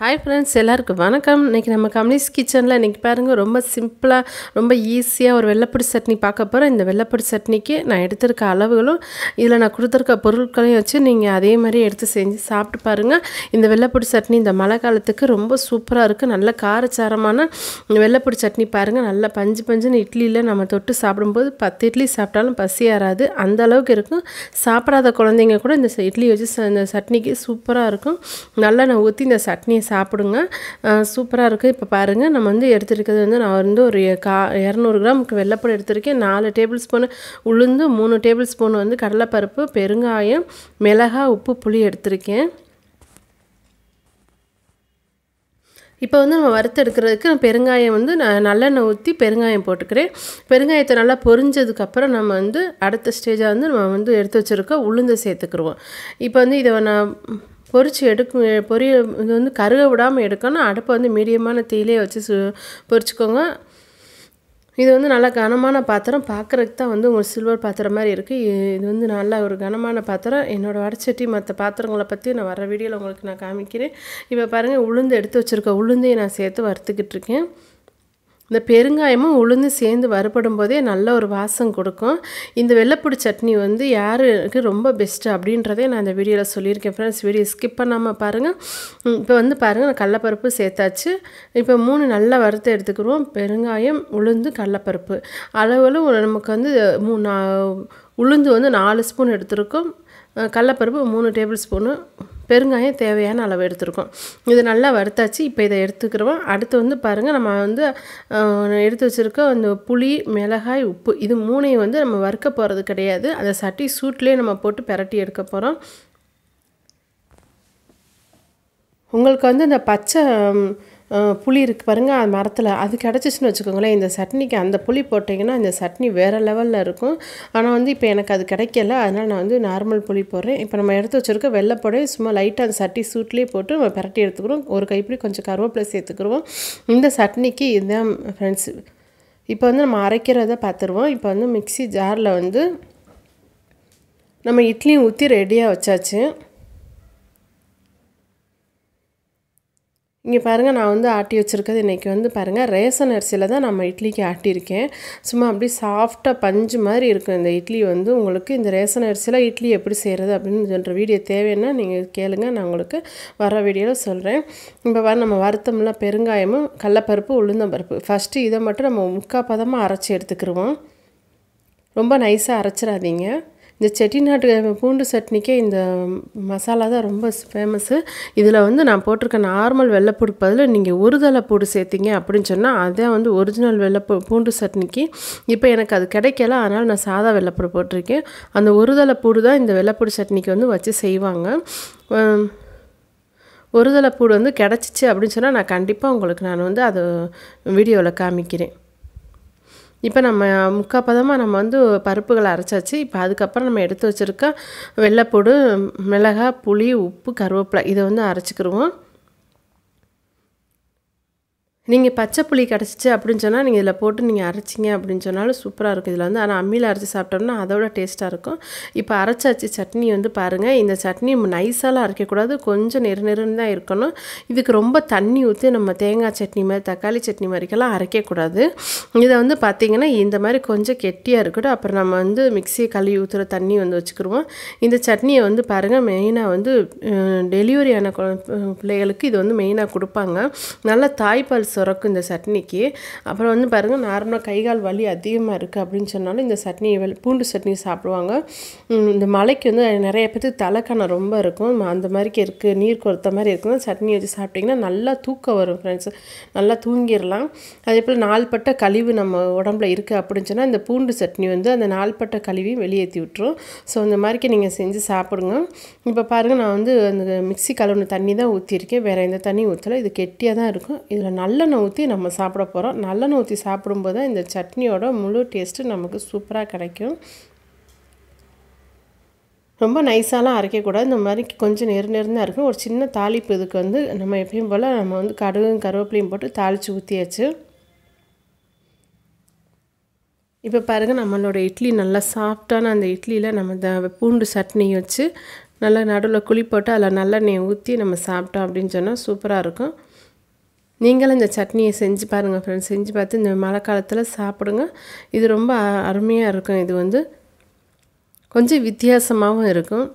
hi friends எல்லாருக்கும் வணக்கம் இன்றைக்கி நம்ம கம்யூனிஸ்ட் கிச்சனில் இன்றைக்கி பாருங்கள் ரொம்ப சிம்பிளாக ரொம்ப ஈஸியாக ஒரு வெள்ளைப்பொடி சட்னி பார்க்க போகிறோம் இந்த வெள்ளைப்பொடி சட்னிக்கு நான் எடுத்திருக்க அளவுகளும் இதில் நான் கொடுத்துருக்க பொருட்களையும் வச்சு நீங்கள் அதே மாதிரி எடுத்து செஞ்சு சாப்பிட்டு பாருங்கள் இந்த வெள்ளைப்பொடி சட்னி இந்த மழை காலத்துக்கு ரொம்ப சூப்பராக இருக்குது நல்ல காரச்சாரமான வெள்ளைப்பொடி சட்னி பாருங்கள் நல்லா பஞ்சு பஞ்சுன்னு இட்லியில் நம்ம தொட்டு சாப்பிடும்போது பத்து இட்லி சாப்பிட்டாலும் பசி ஏறாது அந்த அளவுக்கு இருக்கும் சாப்பிடாத குழந்தைங்க கூட இந்த ச- இட்லி வச்சு ச- இந்த சட்னிக்கு சூப்பராக இருக்கும் நல்லெண்ணெய் ஊற்றி இந்த சட்னியை சாப்பிடுங்க சூப்பராக இருக்குது இப்போ பாருங்கள் நம்ம வந்து எடுத்துருக்கிறது வந்து நான் வந்து ஒரு கா இரநூறு கிராமுக்கு வெள்ளைப்பூடு எடுத்திருக்கேன் நாலு டேபிள் ஸ்பூன் உளுந்து மூணு டேபிள் ஸ்பூன் வந்து கடலைப்பருப்பு பெருங்காயம் மிளகாய் உப்பு புளி எடுத்திருக்கேன் இப்போ வந்து நம்ம வறுத்து எடுக்கிறதுக்கு நான் பெருங்காயம் வந்து நான் நல்லெண்ணெய் ஊற்றி பெருங்காயம் போட்டுக்கிறேன் பெருங்காயத்தை நல்லா பொரிஞ்சதுக்கப்புறம் நம்ம வந்து அடுத்த ஸ்டேஜாக வந்து நம்ம வந்து எடுத்து வச்சுருக்க உளுந்து சேர்த்துக்கிருவோம் இப்போ வந்து இதை நான் பொரிச்சு எடுக்கும் பொரிய இது வந்து கருக விடாமல் எடுக்கணும் அடுப்பை வந்து மீடியமான தீயிலே வச்சு சு பொரிச்சுக்கோங்க இது வந்து நல்லா கனமான பாத்திரம் பார்க்குறதுக்கு தான் வந்து ஒரு சில்வர் பாத்திரம் மாதிரி இருக்குது இது வந்து நல்ல ஒரு கனமான பாத்திரம் என்னோடய வடச்சட்டி மற்ற பாத்திரங்களை பற்றி நான் வர வீடியோவில் உங்களுக்கு நான் காமிக்கிறேன் இப்போ பாருங்கள் உளுந்து எடுத்து வச்சுருக்க உளுந்தையும் நான் சேர்த்து வறுத்துக்கிட்டு இருக்கேன் இந்த பெருங்காயமும் உளுந்து சேர்ந்து வறுபடும் போதே நல்ல ஒரு வாசம் கொடுக்கும் இந்த வெள்ளைப்பூடி சட்னி வந்து யாருக்கு ரொம்ப பெஸ்ட்டு அப்படின்றதே நான் இந்த வீடியோவில் சொல்லியிருக்கேன் ஃப்ரெண்ட்ஸ் வீடியோ ஸ்கிப் பண்ணாமல் பாருங்கள் இப்போ வந்து பாருங்கள் நான் கடலப்பருப்பு சேர்த்தாச்சு இப்போ மூணு நல்லா வறுத்து எடுத்துக்கிடுவோம் பெருங்காயம் உளுந்து கடலப்பருப்பு அளவுகளும் நமக்கு வந்து மூ நா- உளுந்து வந்து நாலு ஸ்பூன் எடுத்திருக்கோம் அஹ் கடலப்பருப்பு மூணு டேபிள் ஸ்பூனு பெருங்காயம் தேவையான அளவு எடுத்திருக்கோம் இது நல்லா வறுத்தாச்சு இப்போ இதை எடுத்துக்கிறோம் அடுத்து வந்து பாருங்கள் நம்ம வந்து அஹ், எடுத்து வச்சுருக்க அந்த புளி மிளகாய் உப்பு இது மூணையும் வந்து நம்ம வறுக்க போகிறது கிடையாது அந்த சட்டி சூட்லேயே நம்ம போட்டு பிரட்டி எடுக்க போகிறோம் உங்களுக்கு வந்து இந்த பச்சை ம், அஹ், புளி இருக்குது பாருங்கள் அது மரத்தில் அது கிடச்சிச்சின்னு வச்சுக்கோங்களேன் இந்த சட்னிக்கு அந்த புளி போட்டிங்கன்னா இந்த சட்னி வேறு லெவலில் இருக்கும் ஆனால் வந்து இப்போ எனக்கு அது கிடைக்கல அதனால் நான் வந்து நார்மல் புளி போடுறேன் இப்போ நம்ம எடுத்து வச்சுருக்க வெள்ளைப்பொடி சும்மா லைட்டாக அந்த சட்டி சூட்லேயே போட்டு நம்ம பிரட்டி எடுத்துக்கிறோம் ஒரு கைப்பிடி கொஞ்சம் கருவேப்பிலை சேர்த்துக்கிருவோம் இந்த சட்னிக்கு இதுதான் ஃப்ரெண்ட்ஸ் இப்போ வந்து நம்ம அரைக்கிறத பார்த்துருவோம் இப்போ வந்து மிக்ஸி ஜாரில் வந்து நம்ம இட்லியும் ஊற்றி ரெடியாக வச்சாச்சு இங்கே பாருங்கள் நான் வந்து ஆட்டி வச்சுருக்கிறது இன்றைக்கி வந்து பாருங்கள் ரேசன் அரிசியில் தான் நம்ம இட்லிக்கு ஆட்டியிருக்கேன் சும்மா அப்படியே சாஃப்டாக பஞ்சு மாதிரி இருக்கும் இந்த இட்லி வந்து உங்களுக்கு இந்த ரேசன் அரிசியில் இட்லி எப்படி செய்கிறது அப்படின்னு சொல்கிற வீடியோ தேவைன்னா நீங்கள் கேளுங்க நான் உங்களுக்கு வர வீடியோவில் சொல்கிறேன் இப்போ வர நம்ம வருத்தம்லாம் பெருங்காயமும் கடலப்பருப்பு உளுந்தம்பருப்பு ஃபஸ்ட்டு இதை மட்டும் நம்ம முக்கால் பதமாக அரைச்சி எடுத்துக்கிருவோம் ரொம்ப நைஸாக அரைச்சிடாதீங்க இந்த செட்டிநாட்டு பூண்டு சட்னிக்கே இந்த மசாலா தான் ரொம்ப ஃபேமஸ்ஸு இதில் வந்து நான் போட்டிருக்க நார்மல் வெள்ளைப்பூடு பதில் நீங்கள் ஒருதலை பூடு சேர்த்தீங்க அப்படின்னு சொன்னால் அதான் வந்து ஒரிஜினல் வெள்ளைப்பூ பூண்டு சட்னிக்கு இப்போ எனக்கு அது கிடைக்கல அதனால் நான் சாதா வெள்ளைப்பூடு போட்டிருக்கேன் அந்த ஒருதலை பூடு தான் இந்த வெள்ளைப்பூடு சட்னிக்கு வந்து வச்சு செய்வாங்க உம், ஒருதலை பூடு வந்து கிடச்சிச்சு அப்படின்னு சொன்னால் நான் கண்டிப்பாக உங்களுக்கு நான் வந்து அது வீடியோவில் காமிக்கிறேன் இப்போ நம்ம முக்கால் பதமாக நம்ம வந்து பருப்புகளை அரைச்சாச்சு இப்போ அதுக்கப்புறம் நம்ம எடுத்து வச்சுருக்க வெள்ளைப்பூடு மிளகாய் புளி உப்பு கருவேப்பிலை இதை வந்து அரைச்சிக்கிருவோம் நீங்கள் பச்சை புளி கிடச்சிச்சு அப்படின்னு சொன்னால் நீங்கள் இதில் போட்டு நீங்கள் அரைச்சிங்க அப்படின்னு சொன்னாலும் சூப்பராக இருக்கும் இதில் வந்து ஆனால் அம்மியில் அரைச்சி சாப்பிட்டோம்னா அதோட டேஸ்ட்டாக இருக்கும் இப்போ அரைச்சாச்சு சட்னி வந்து பாருங்கள் இந்த சட்னி நைஸாலாம் அரைக்கக்கூடாது கொஞ்சம் நெரு நெருன்னு தான் இருக்கணும் இதுக்கு ரொம்ப தண்ணி ஊற்றி நம்ம தேங்காய் சட்னி மாதிரி தக்காளி சட்னி மாதிரிக்கெல்லாம் அரைக்கக்கூடாது இதை வந்து பார்த்திங்கன்னா இந்த மாதிரி கொஞ்சம் கெட்டியாக இருக்கட்டும் அப்புறம் நம்ம வந்து மிக்ஸி கழுவி ஊற்றுற தண்ணி வந்து வச்சுக்கிருவோம் இந்த சட்னியை வந்து பாருங்கள் மெயினாக வந்து டெலிவரி ஆன குழ- பிள்ளைகளுக்கு இது வந்து மெயினாக கொடுப்பாங்க நல்ல தாய்ப்பால் சுரக்கும் இந்த சட்னிக்கு அப்புறம் வந்து பாருங்கள் நார்மலாக கை கால் வலி அதிகமாக இருக்குது அப்படின்னு சொன்னாலும் இந்த சட்னி வெள் பூண்டு சட்னி சாப்பிடுவாங்க உம், இந்த மலைக்கு வந்து நிறைய பேர்த்துக்கு தலைக்கணம் ரொம்ப இருக்கும் ம- அந்த மாதிரிக்கு இருக்குது நீர் கொறுத்த மாதிரி இருக்குன்னா சட்னி வச்சு சாப்பிட்டிங்கன்னா நல்லா தூக்கம் வரும் ஃப்ரெண்ட்ஸ் நல்லா தூங்கிடலாம் அதே போல் நாள்பட்ட கழிவு நம்ம உடம்புல இருக்குது அப்படின்னு சொன்னால் இந்த பூண்டு சட்னி வந்து அந்த நாள்பட்ட கழிவையும் வெளியேற்றி விட்டுரும் ஸோ இந்த மாதிரிக்கு நீங்கள் செஞ்சு சாப்பிடுங்க இப்போ பாருங்கள் நான் வந்து அந்த மிக்ஸி கழுவுன தண்ணி தான் ஊற்றிருக்கேன் வேறு எந்த தண்ணி ஊற்றலை இது கெட்டியாக தான் இருக்கும் இதில் நல்லெண்ணெய் ஊற்றி நம்ம சாப்பிட போகிறோம் நல்லெண்ணெய் ஊற்றி சாப்பிடும்போது தான் இந்த சட்னியோட முழு டேஸ்ட்டு நமக்கு சூப்பராக கிடைக்கும் ரொம்ப நைஸாலாம் அரைக்கக்கூடாது இந்த மாதிரி கொஞ்சம் நெரு நெருன்னு தான் இருக்கும் ஒரு சின்ன தாளிப்பு இதுக்கு வந்து நம்ம எப்பயும் போல் நம்ம வந்து கடுகும் கருவேப்பிலையும் போட்டு தாளித்து ஊற்றியாச்சு இப்போ பாருங்கள் நம்மளோட இட்லி நல்லா சாஃப்டான அந்த இட்லியில் நம்ம இந்த பூண்டு சட்னி வச்சு நல்லா நடுவில் குழி போட்டு அதில் நல்லெண்ணெய் ஊற்றி நம்ம சாப்பிட்டோம் அப்படின்னு சொன்னால் சூப்பராக இருக்கும் நீங்களும் இந்த சட்னியை செஞ்சு பாருங்கள் ஃப்ரெண்ட்ஸ் செஞ்சு பார்த்து இந்த மழை காலத்தில் சாப்பிடுங்க இது ரொம்ப அருமையாக இருக்கும் இது வந்து கொஞ்சம் வித்தியாசமாகவும் இருக்கும்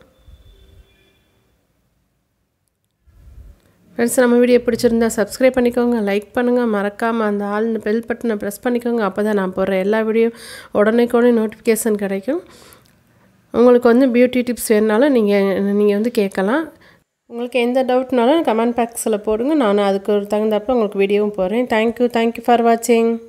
ஃப்ரெண்ட்ஸ் நம்ம வீடியோ பிடிச்சிருந்தா சப்ஸ்கிரைப் பண்ணிக்கோங்க லைக் பண்ணுங்கள் மறக்காமல் அந்த ஆள் பெல் பட்டனை ப்ரெஸ் பண்ணிக்கோங்க அப்போ தான் நான் போடுற எல்லா வீடியோ உடனேக்குடனே நோட்டிஃபிகேஷன் கிடைக்கும் உங்களுக்கு வந்து பியூட்டி டிப்ஸ் வேணுனாலும் நீங்கள் நீங்கள் வந்து கேட்கலாம் உங்களுக்கு எந்த டவுட்னாலும் கமெண்ட் பாக்ஸில் போடுங்க நான் அதுக்கு தகுந்தாப்பில் உங்களுக்கு வீடியோவும் போடுறேன் தேங்க்யூ தேங்க்யூ ஃபார் வாட்சிங்